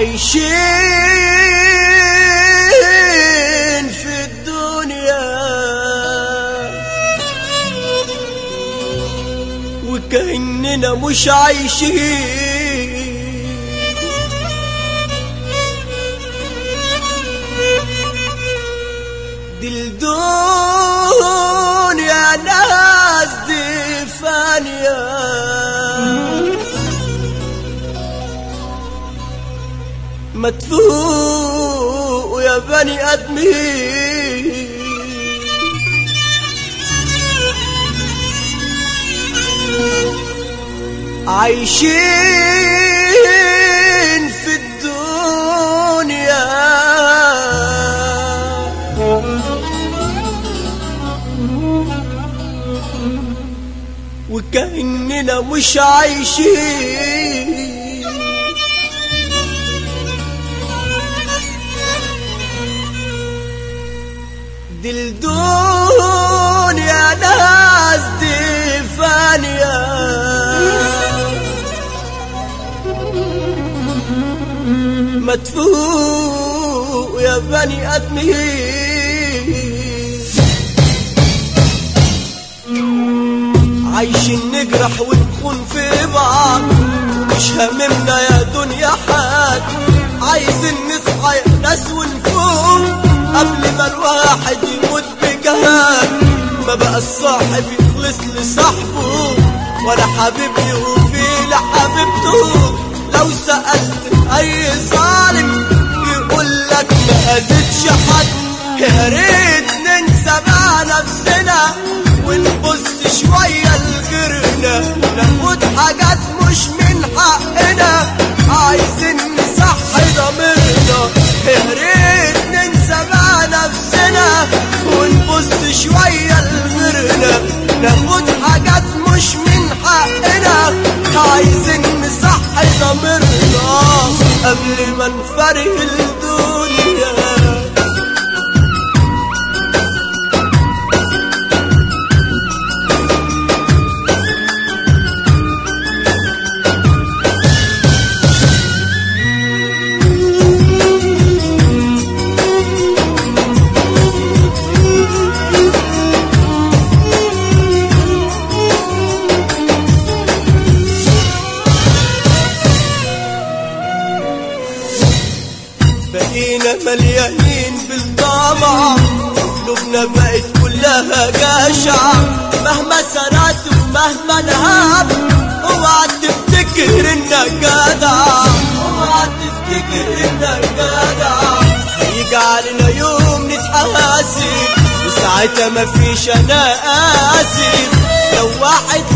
عايشين في الدنيا وكأننا مش عايشين دي الدنيا ناس دي فانيه ما تفوقوا يا بني ادمين عايشين في الدنيا وكأننا مش عايشين دي الدنيا ناس دي فانية ما تفوق يا بني ادمين عايشين نجرح ونخون في بعض ومش هممنا يا دنيا حد عايزين نصحى يا ناس ونفوق قبل ما الواحد يموت بجهاد ما بقى الصاحب يخلص لصاحبه ولا حبيب يوفي لحبيبته لو سألت أي ظالم يقول لك ما أذيتش حد يا ريت ننسى بقى نفسنا ونبص شوية لغيرنا ناخد حاجات مش من حقنا عايزين نصحي ضميرنا يا ريت ننسى بقى نفسنا ونبص شوية لغيرنا ناخد حاجات مش من حقنا عايزين نصحي ضميرنا قبل ما نفرق الدنيا بقينا مليانين بالطمع قلوبنا بقت كلها جشع مهما سرعت ومهما نهب اوعى تفتكر انك جدع اوعى تفتكر انك جدع هيجي علينا يوم نتحاسب وساعتها مفيش انا اسف لو واحد